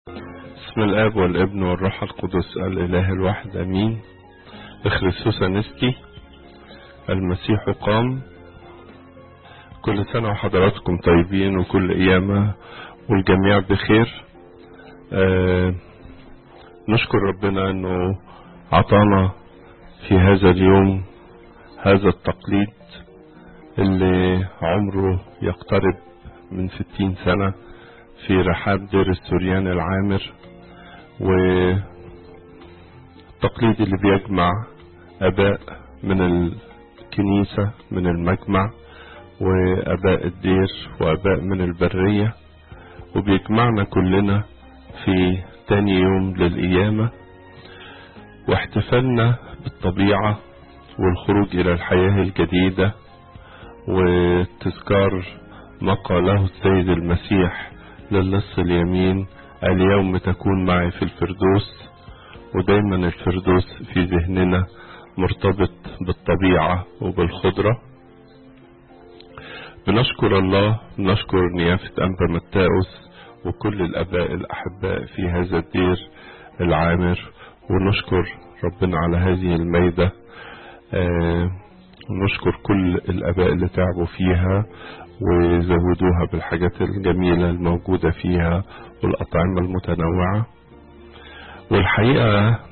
بسم الاب والابن والروح القدس الاله الواحد امين اخرسوس نسكي المسيح قام كل سنة وحضراتكم طيبين وكل ايامة والجميع بخير آه نشكر ربنا انه عطانا في هذا اليوم هذا التقليد اللي عمره يقترب من ستين سنة في رحاب دير السوريان العامر والتقليد اللي بيجمع أباء من الكنيسة من المجمع وأباء الدير وأباء من البرية وبيجمعنا كلنا في تاني يوم للقيامة واحتفالنا بالطبيعة والخروج إلى الحياة الجديدة وتذكار ما قاله السيد المسيح للص اليمين اليوم تكون معي في الفردوس ودايما الفردوس في ذهننا مرتبط بالطبيعة وبالخضرة بنشكر الله بنشكر نيافة أنبا متاوس وكل الأباء الأحباء في هذا الدير العامر ونشكر ربنا على هذه الميدة آه ونشكر كل الأباء اللي تعبوا فيها وزودوها بالحاجات الجميلة الموجودة فيها والأطعمة المتنوعة والحقيقة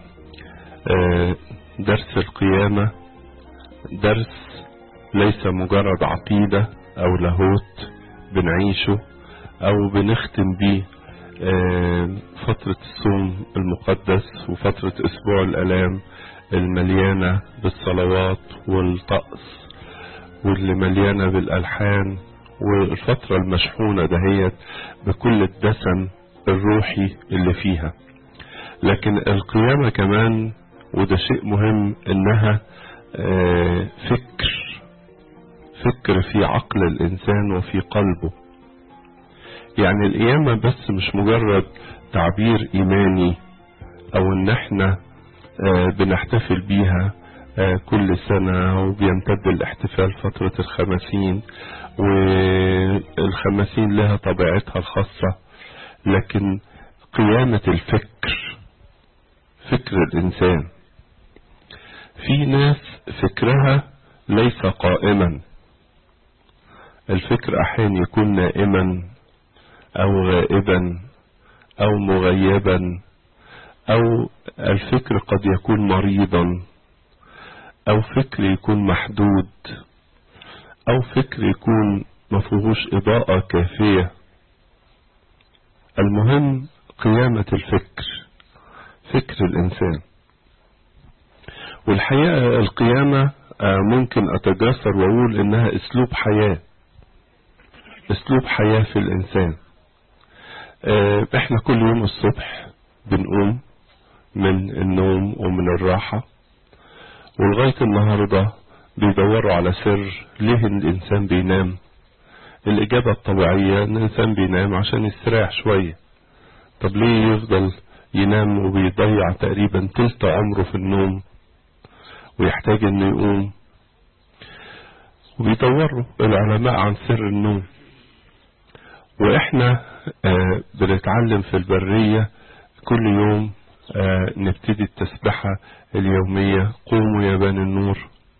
درس القيامة درس ليس مجرد عقيدة أو لاهوت بنعيشه أو بنختم بيه فترة الصوم المقدس وفترة أسبوع الألام المليانة بالصلوات والطقس واللي مليانة بالألحان والفترة المشحونة دهيت بكل الدسم الروحي اللي فيها لكن القيامة كمان وده شيء مهم انها فكر فكر في عقل الانسان وفي قلبه يعني القيامة بس مش مجرد تعبير ايماني او ان احنا بنحتفل بيها كل سنة وبيمتد الاحتفال فترة الخمسين والخمسين لها طبيعتها الخاصة لكن قيامة الفكر فكر الإنسان في ناس فكرها ليس قائما الفكر أحيانا يكون نائما أو غائبا أو مغيبا أو الفكر قد يكون مريضا أو فكر يكون محدود أو فكر يكون مفيهوش إضاءة كافية المهم قيامة الفكر فكر الإنسان والحقيقة القيامة ممكن أتجسر وأقول إنها أسلوب حياة أسلوب حياة في الإنسان إحنا كل يوم الصبح بنقوم من النوم ومن الراحة ولغاية النهاردة بيدوروا على سر ليه الإنسان بينام الإجابة الطبيعية إن الإنسان بينام عشان يستريح شوية طب ليه يفضل ينام وبيضيع تقريبا تلت عمره في النوم ويحتاج إنه يقوم وبيدوروا العلماء عن سر النوم وإحنا آه بنتعلم في البرية كل يوم آه نبتدي التسبحة اليومية قوموا يا بني النور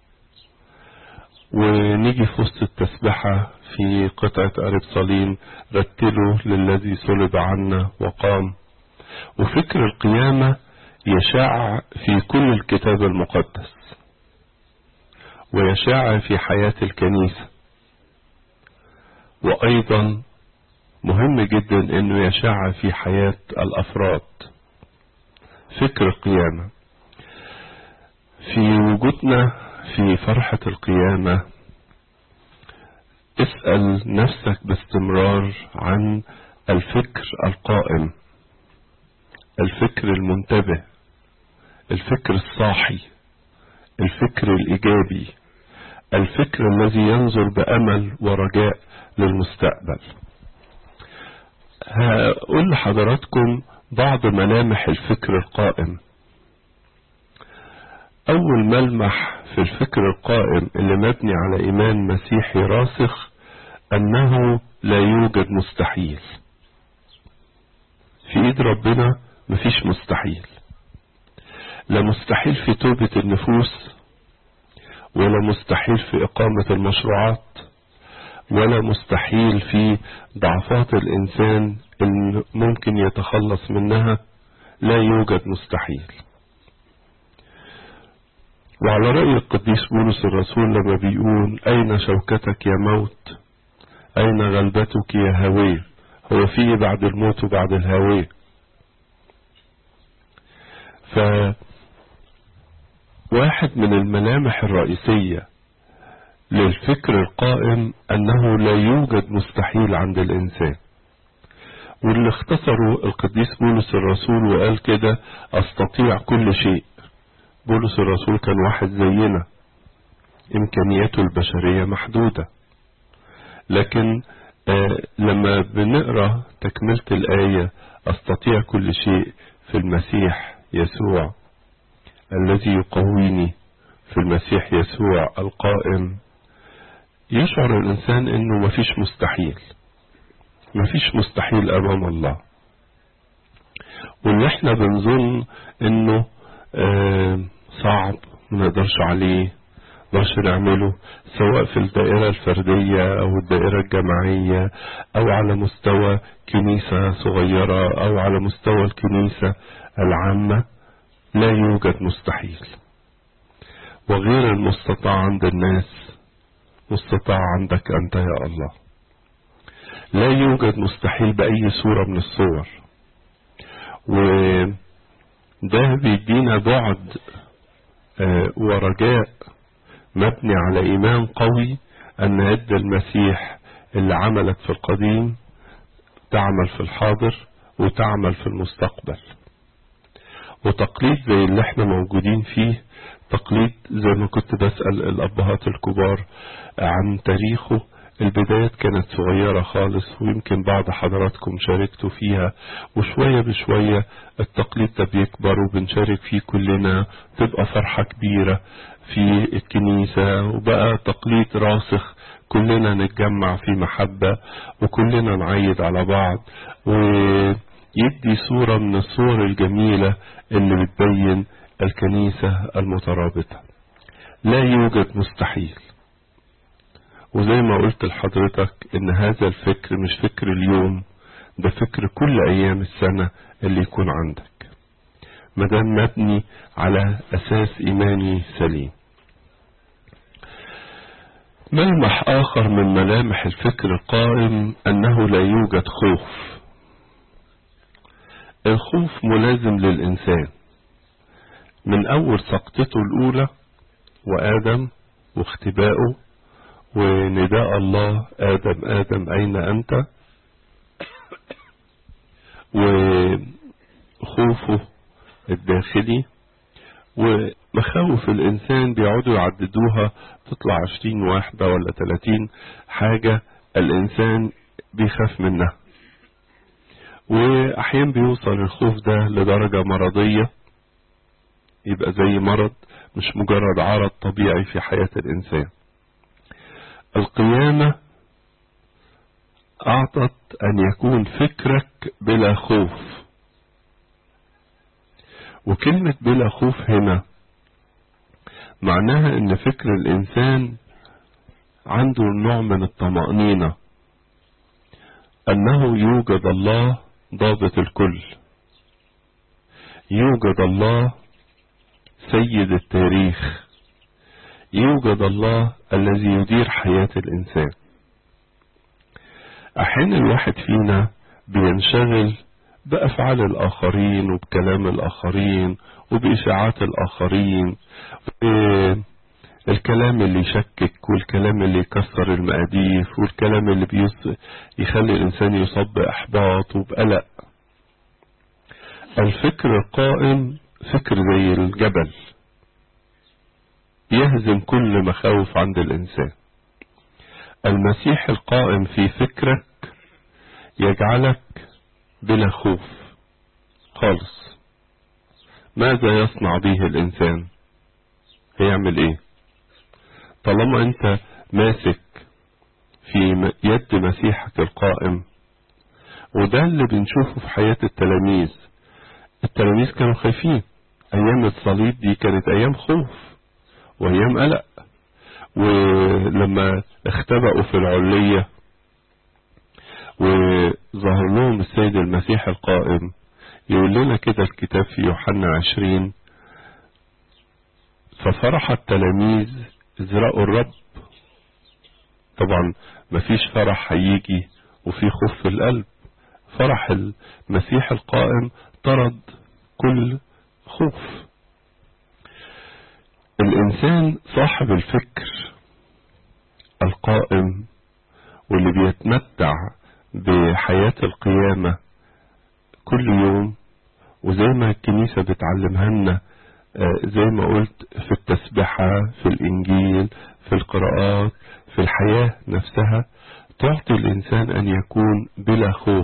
ونيجي في وسط التسبحة في قطعة قرب صليم رتلوا للذي صلب عنا وقام وفكر القيامة يشاع في كل الكتاب المقدس ويشاع في حياة الكنيسة وأيضا مهم جدا أنه يشاع في حياة الأفراد فكر القيامة في وجودنا في فرحة القيامة اسأل نفسك باستمرار عن الفكر القائم الفكر المنتبه الفكر الصاحي الفكر الإيجابي الفكر الذي ينظر بأمل ورجاء للمستقبل هقول لحضراتكم بعض ملامح الفكر القائم أول ملمح في الفكر القائم اللي مبني على إيمان مسيحي راسخ أنه لا يوجد مستحيل في ايد ربنا مفيش مستحيل لا مستحيل في توبة النفوس ولا مستحيل في إقامة المشروعات ولا مستحيل في ضعفات الإنسان اللي ممكن يتخلص منها لا يوجد مستحيل وعلى رأي القديس بولس الرسول لما بيقول أين شوكتك يا موت أين غلبتك يا هوي هو في بعد الموت وبعد الهوي ف واحد من الملامح الرئيسية للفكر القائم أنه لا يوجد مستحيل عند الإنسان واللي اختصروا القديس بولس الرسول وقال كده أستطيع كل شيء بولس الرسول كان واحد زينا إمكانياته البشرية محدودة لكن آه لما بنقرأ تكملة الآية أستطيع كل شيء في المسيح يسوع الذي يقويني في المسيح يسوع القائم يشعر الإنسان أنه مفيش مستحيل مفيش مستحيل أمام الله واللي احنا بنظن أنه آه صعب ما نقدرش عليه نقدرش نعمله سواء في الدائرة الفردية أو الدائرة الجماعية أو على مستوى كنيسة صغيرة أو على مستوى الكنيسة العامة لا يوجد مستحيل وغير المستطاع عند الناس مستطاع عندك أنت يا الله لا يوجد مستحيل بأي صورة من الصور وده بيدينا بعد ورجاء مبني على إيمان قوي أن يد المسيح اللي عملت في القديم تعمل في الحاضر وتعمل في المستقبل وتقليد زي اللي احنا موجودين فيه تقليد زي ما كنت بسأل الأبهات الكبار عن تاريخه البدايات كانت صغيرة خالص ويمكن بعض حضراتكم شاركتوا فيها وشوية بشوية التقليد ده بيكبر وبنشارك فيه كلنا تبقى فرحة كبيرة في الكنيسة وبقى تقليد راسخ كلنا نتجمع في محبة وكلنا نعيد على بعض ويدي صورة من الصور الجميلة اللي بتبين الكنيسة المترابطة لا يوجد مستحيل وزي ما قلت لحضرتك ان هذا الفكر مش فكر اليوم ده فكر كل ايام السنة اللي يكون عندك مدام مبني على اساس ايماني سليم ملمح اخر من ملامح الفكر القائم انه لا يوجد خوف الخوف ملازم للانسان من اول سقطته الاولى وادم واختبائه ونداء الله آدم آدم أين أنت وخوفه الداخلي ومخاوف الإنسان بيقعدوا يعددوها تطلع عشرين واحدة ولا تلاتين حاجة الإنسان بيخاف منها وأحيانا بيوصل الخوف ده لدرجة مرضية يبقى زي مرض مش مجرد عرض طبيعي في حياة الإنسان القيامة أعطت أن يكون فكرك بلا خوف وكلمة بلا خوف هنا معناها أن فكر الإنسان عنده نوع من الطمأنينة أنه يوجد الله ضابط الكل يوجد الله سيد التاريخ يوجد الله الذي يدير حياة الإنسان أحيانا الواحد فينا بينشغل بأفعال الآخرين وبكلام الآخرين وبإشاعات الآخرين الكلام اللي يشكك والكلام اللي يكسر المقاديف والكلام اللي بيص... يخلي الإنسان يصاب بإحباط وبقلق الفكر القائم فكر زي الجبل يهزم كل مخاوف عند الإنسان المسيح القائم في فكرك يجعلك بلا خوف خالص ماذا يصنع به الإنسان هيعمل ايه طالما انت ماسك في يد مسيحك القائم وده اللي بنشوفه في حياة التلاميذ التلاميذ كانوا خايفين أيام الصليب دي كانت أيام خوف وأيام قلق ولما اختبأوا في العلية وظهر لهم السيد المسيح القائم يقول لنا كده الكتاب في يوحنا عشرين ففرح التلاميذ إذ رأوا الرب طبعا مفيش فرح هيجي وفي خوف في القلب فرح المسيح القائم طرد كل خوف الإنسان صاحب الفكر القائم واللي بيتمتع بحياة القيامة كل يوم وزي ما الكنيسة بتعلمها لنا زي ما قلت في التسبحة في الإنجيل في القراءات في الحياة نفسها تعطي الإنسان أن يكون بلا خوف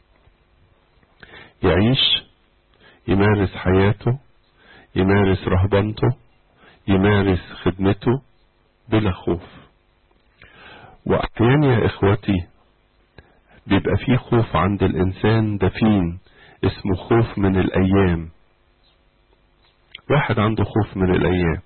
يعيش يمارس حياته يمارس رهبنته يمارس خدمته بلا خوف وأحيانا يا إخوتي بيبقى فيه خوف عند الإنسان دفين اسمه خوف من الأيام واحد عنده خوف من الأيام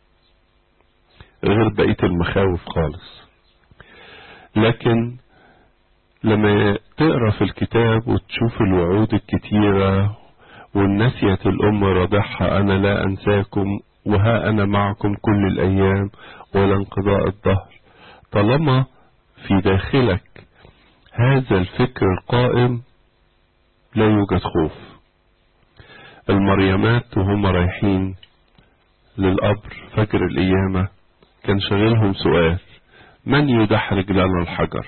غير بقية المخاوف خالص لكن لما تقرا في الكتاب وتشوف الوعود الكتيرة والنسية الأم رضعها أنا لا أنساكم وها أنا معكم كل الأيام ولا انقضاء الدهر طالما في داخلك هذا الفكر القائم لا يوجد خوف المريمات وهم رايحين للقبر فجر القيامة كان شغلهم سؤال من يدحرج لنا الحجر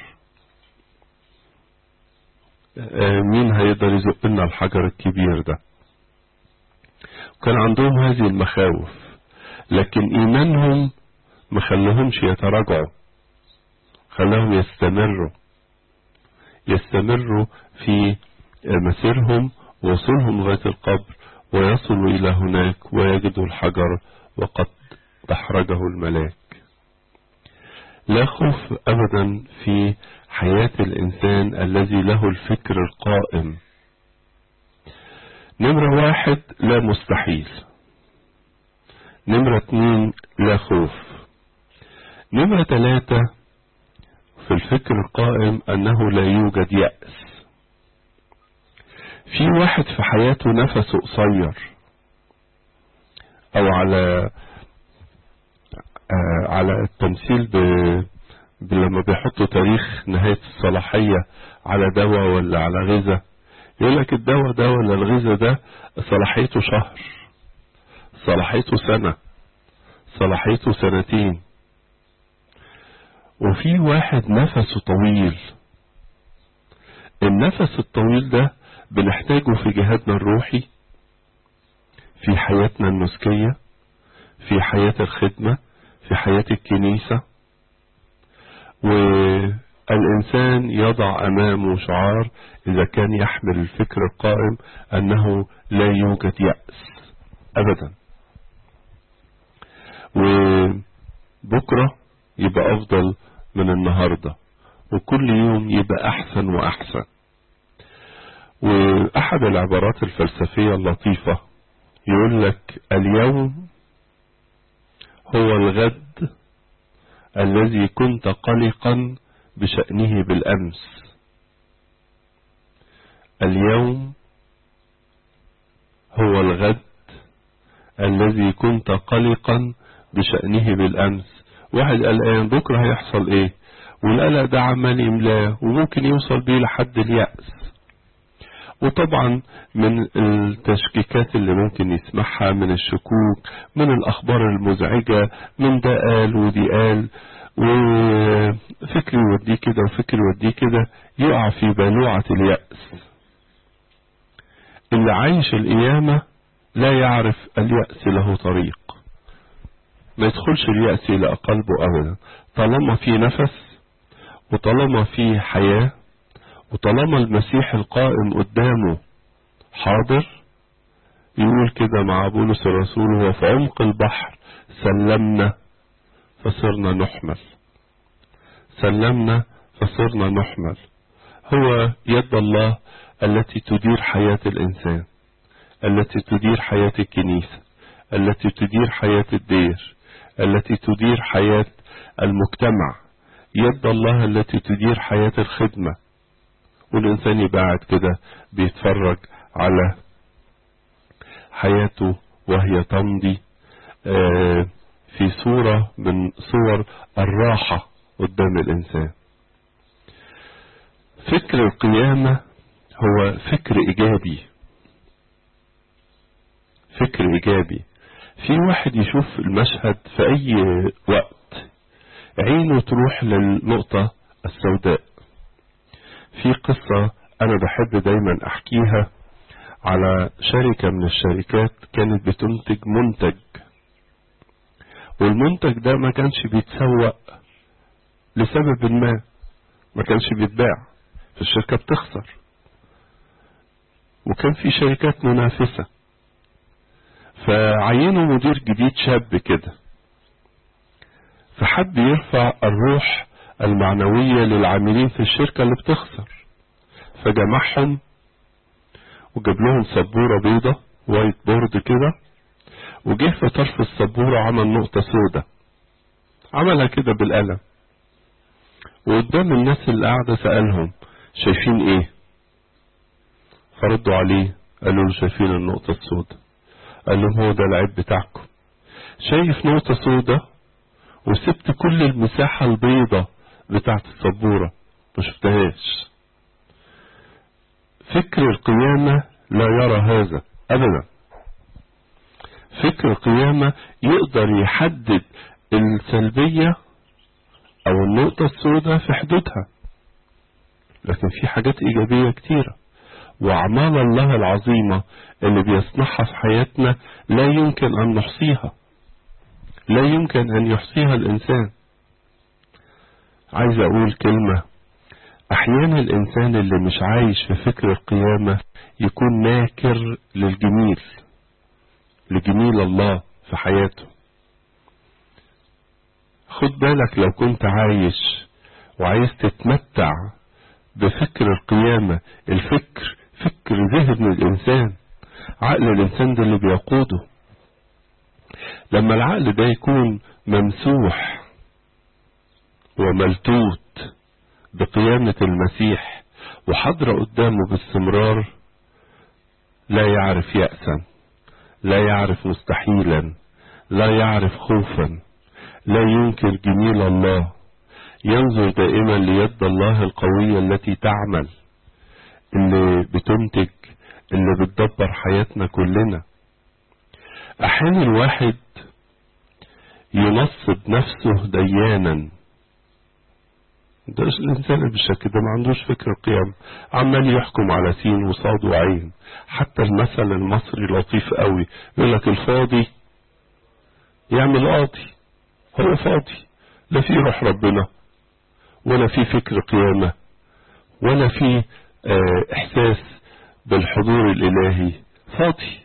مين هيقدر يزق لنا الحجر الكبير ده كان عندهم هذه المخاوف لكن ايمانهم ما خلاهمش يتراجعوا خلاهم يستمروا يستمروا في مسيرهم ووصولهم لغاية القبر ويصلوا إلى هناك ويجدوا الحجر وقد دحرجه الملاك لا خوف أبدا في حياة الإنسان الذي له الفكر القائم نمرة واحد لا مستحيل نمرة اتنين لا خوف نمرة ثلاثة في الفكر القائم أنه لا يوجد يأس في واحد في حياته نفسه قصير أو على آه على التمثيل ب... ب... لما بيحطوا تاريخ نهاية الصلاحية على دواء ولا على غذاء يقول لك الدواء ده ولا الغذاء ده صلاحيته شهر صلاحيته سنة صلاحيته سنتين وفي واحد نفسه طويل النفس الطويل ده بنحتاجه في جهادنا الروحي في حياتنا النسكية في حياة الخدمة في حياة الكنيسة والإنسان يضع أمامه شعار إذا كان يحمل الفكر القائم أنه لا يوجد يأس أبدا وبكرة يبقى أفضل من النهاردة وكل يوم يبقى أحسن وأحسن وأحد العبارات الفلسفية اللطيفة يقول لك اليوم هو الغد الذي كنت قلقا بشأنه بالأمس اليوم هو الغد الذي كنت قلقا بشأنه بالأمس واحد قلقان بكرة هيحصل ايه والقلق ده عمال يملاه وممكن يوصل بيه لحد اليأس وطبعا من التشكيكات اللي ممكن يسمعها من الشكوك من الأخبار المزعجة من ده قال ودي قال وفكر يوديه كده وفكر يوديه كده يقع في بلوعة اليأس اللي عايش القيامة لا يعرف اليأس له طريق ما يدخلش اليأس إلى قلبه أبدا طالما في نفس وطالما في حياة وطالما المسيح القائم قدامه حاضر يقول كده مع بولس الرسول هو في عمق البحر سلمنا فصرنا نحمل سلمنا فصرنا نحمل هو يد الله التي تدير حياة الإنسان التي تدير حياة الكنيسة التي تدير حياة الدير التي تدير حياة المجتمع يد الله التي تدير حياة الخدمة والإنسان يبقى قاعد كده بيتفرج على حياته وهي تمضي في صورة من صور الراحة قدام الإنسان فكر القيامة هو فكر إيجابي فكر إيجابي في واحد يشوف المشهد في أي وقت عينه تروح للنقطة السوداء في قصة أنا بحب دايما أحكيها على شركة من الشركات كانت بتنتج منتج والمنتج ده ما كانش بيتسوق لسبب ما ما كانش بيتباع فالشركة بتخسر وكان في شركات منافسة فعينوا مدير جديد شاب كده فحب يرفع الروح المعنوية للعاملين في الشركة اللي بتخسر فجمعهم وجاب لهم سبورة بيضة وايت بورد كده وجه في طرف السبورة عمل نقطة سودة عملها كده بالقلم وقدام الناس اللي قاعدة سألهم شايفين ايه فردوا عليه قالوا له شايفين النقطة السوداء قال لهم هو ده العيب بتاعكم شايف نقطة سوداء وسبت كل المساحة البيضة بتاعت السبورة ما شفتهاش فكر القيامة لا يرى هذا أبدا فكر القيامة يقدر يحدد السلبية أو النقطة السوداء في حدودها لكن في حاجات إيجابية كتيرة وأعمال الله العظيمة اللي بيصنعها في حياتنا لا يمكن أن نحصيها لا يمكن أن يحصيها الإنسان عايز أقول كلمة أحيانا الإنسان اللي مش عايش في فكر القيامة يكون ناكر للجميل لجميل الله في حياته خد بالك لو كنت عايش وعايز تتمتع بفكر القيامة الفكر فكر ذهن الإنسان عقل الإنسان ده اللي بيقوده لما العقل ده يكون ممسوح وملتوت بقيامة المسيح وحضر قدامه باستمرار لا يعرف يأسا لا يعرف مستحيلا لا يعرف خوفا لا ينكر جميل الله ينظر دائما ليد الله القوية التي تعمل اللي بتنتج اللي بتدبر حياتنا كلنا أحيانا الواحد ينصب نفسه ديانا ده الإنسان اللي بالشكل ده ما عندوش فكر قيام عمال يحكم على سين وصاد وعين حتى المثل المصري لطيف قوي يقول لك الفاضي يعمل قاضي هو فاضي لا في روح ربنا ولا في فكر قيامة ولا في اه احساس بالحضور الالهي فاضي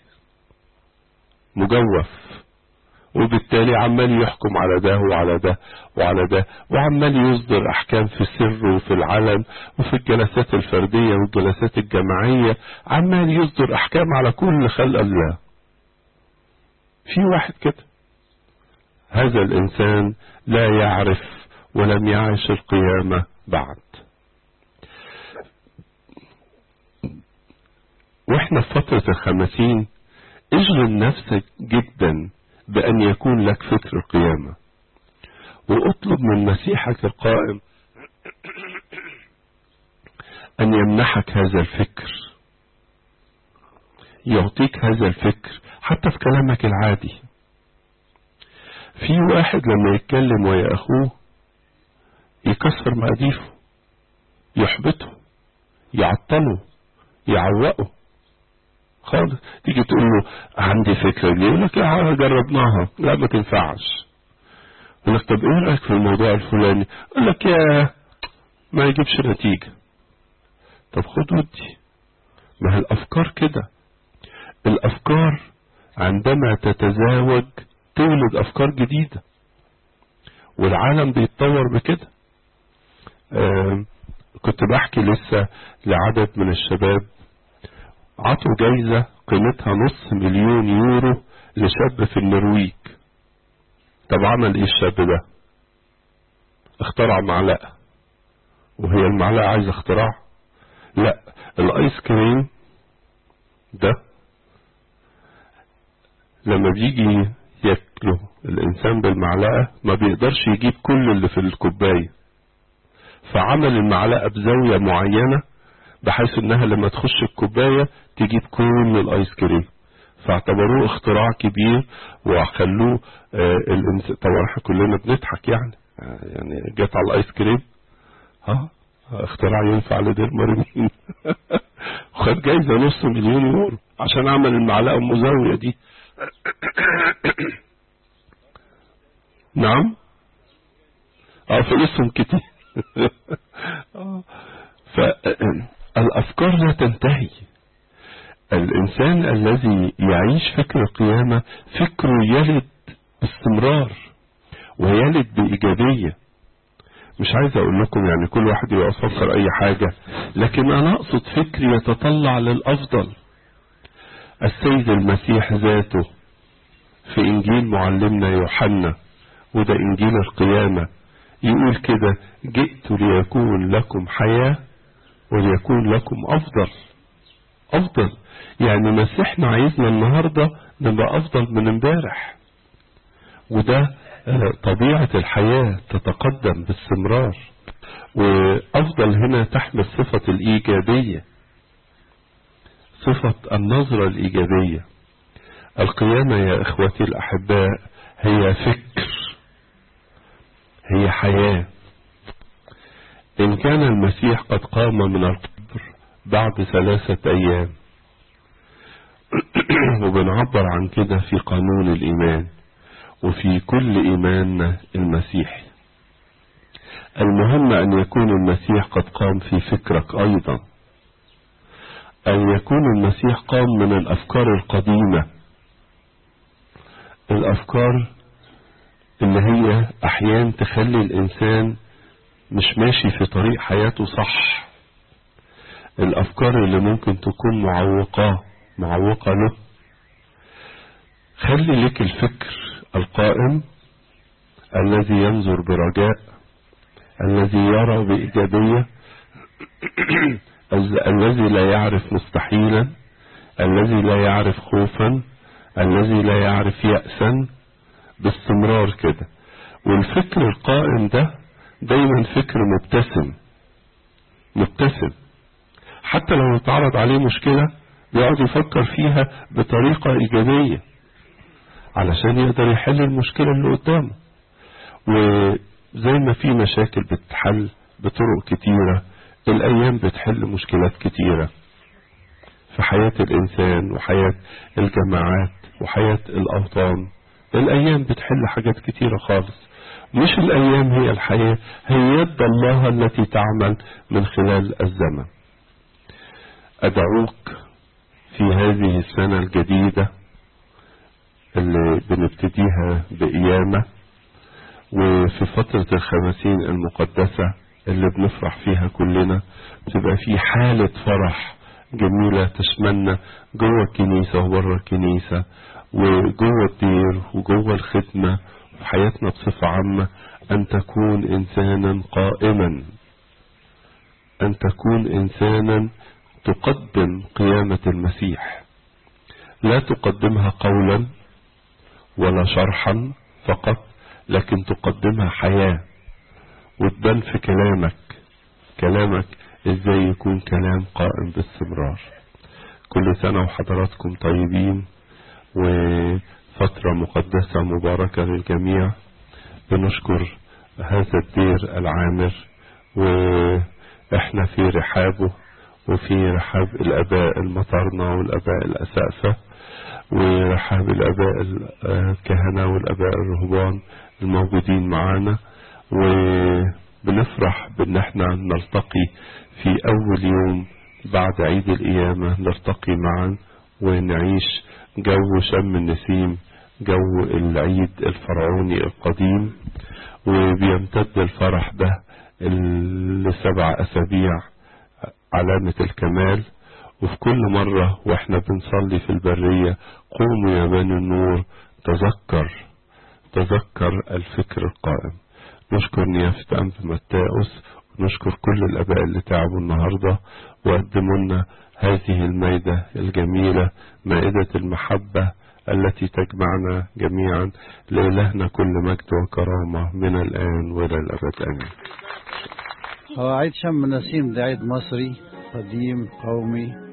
مجوف وبالتالي عمال يحكم على ده وعلى ده وعلى ده وعمال يصدر احكام في السر وفي العلن وفي الجلسات الفردية والجلسات الجماعية عمال يصدر احكام على كل خلق الله في واحد كده هذا الانسان لا يعرف ولم يعش القيامة بعد واحنا في فترة الخمسين اشغل نفسك جدا بأن يكون لك فكر القيامة واطلب من مسيحك القائم أن يمنحك هذا الفكر يعطيك هذا الفكر حتى في كلامك العادي في واحد لما يتكلم ويا أخوه يكسر مقاديفه يحبطه يعطله يعوقه خالص تيجي تقول له عندي فكرة دي يقول لك يا جربناها لا ما تنفعش يقول لك طب ايه رأيك في الموضوع الفلاني يقول لك يا ما يجيبش نتيجة طب خد ودي ما هي الأفكار كده الأفكار عندما تتزاوج تولد أفكار جديدة والعالم بيتطور بكده آه كنت بحكي لسه لعدد من الشباب عطوا جايزة قيمتها نص مليون يورو لشاب في النرويج طب عمل ايه الشاب ده اخترع معلقة وهي المعلقة عايزة اختراع لا الايس كريم ده لما بيجي ياكله الانسان بالمعلقة ما بيقدرش يجيب كل اللي في الكوباية فعمل المعلقة بزاوية معينة بحيث انها لما تخش الكوباية تجيب كل الايس كريم فاعتبروه اختراع كبير وخلوه آه الانس... طبعا احنا كلنا بنضحك يعني آه يعني جت على الايس كريم ها اختراع ينفع لدير مرمين وخد جايزه نص مليون يورو عشان عمل المعلقه المزاويه دي نعم اه فلوسهم كتير فالافكار لا تنتهي الإنسان الذي يعيش فكر القيامة فكره يلد باستمرار ويلد بإيجابية مش عايز أقول لكم يعني كل واحد يبقى يفكر أي حاجة لكن أنا أقصد فكر يتطلع للأفضل السيد المسيح ذاته في إنجيل معلمنا يوحنا وده إنجيل القيامة يقول كده جئت ليكون لكم حياة وليكون لكم أفضل أفضل يعني مسيحنا عايزنا النهاردة نبقى أفضل من امبارح وده طبيعة الحياة تتقدم باستمرار وأفضل هنا تحمل صفة الإيجابية صفة النظرة الإيجابية القيامة يا إخوتي الأحباء هي فكر هي حياة إن كان المسيح قد قام من القبر بعد ثلاثة أيام وبنعبر عن كده في قانون الإيمان وفي كل إيماننا المسيحي المهم أن يكون المسيح قد قام في فكرك أيضا أن يكون المسيح قام من الأفكار القديمة الأفكار اللي هي أحيان تخلي الإنسان مش ماشي في طريق حياته صح الأفكار اللي ممكن تكون معوقة معوقة له خلي لك الفكر القائم الذي ينظر برجاء الذي يرى بإيجابية الذي لا يعرف مستحيلا الذي لا يعرف خوفا الذي لا يعرف يأسا باستمرار كده والفكر القائم ده دايما فكر مبتسم مبتسم حتى لو اتعرض عليه مشكلة بيقعد يفكر فيها بطريقة إيجابية علشان يقدر يحل المشكلة اللي قدامه وزي ما في مشاكل بتتحل بطرق كتيرة الأيام بتحل مشكلات كتيرة في حياة الإنسان وحياة الجماعات وحياة الأوطان الأيام بتحل حاجات كتيرة خالص مش الأيام هي الحياة هي يد الله التي تعمل من خلال الزمن أدعوك في هذه السنة الجديدة اللي بنبتديها بقيامة وفي فترة الخمسين المقدسة اللي بنفرح فيها كلنا تبقى في حالة فرح جميلة تشملنا جوه الكنيسة وبره الكنيسة وجوه الدير وجوه الخدمة في حياتنا بصفة عامة أن تكون إنسانا قائما أن تكون إنسانا تقدم قيامة المسيح لا تقدمها قولا ولا شرحا فقط لكن تقدمها حياة وتبان في كلامك كلامك ازاي يكون كلام قائم باستمرار كل سنة وحضراتكم طيبين وفترة مقدسة مباركة للجميع بنشكر هذا الدير العامر واحنا في رحابه وفي رحاب الاباء المطرنة والاباء الاسافة ورحاب الاباء الكهنة والاباء الرهبان الموجودين معانا وبنفرح بان احنا نلتقي في اول يوم بعد عيد القيامة نلتقي معا ونعيش جو شم النسيم جو العيد الفرعوني القديم وبيمتد الفرح ده السبع أسابيع علامة الكمال وفي كل مرة واحنا بنصلي في البرية قوموا يا بني النور تذكر تذكر الفكر القائم نشكر نيافة أنف متاؤس ونشكر كل الأباء اللي تعبوا النهاردة وقدموا لنا هذه المائدة الجميلة مائدة المحبة التي تجمعنا جميعا لإلهنا كل مجد وكرامة من الآن وإلى الأبد آمين هو عيد شم النسيم ده عيد مصري قديم قومي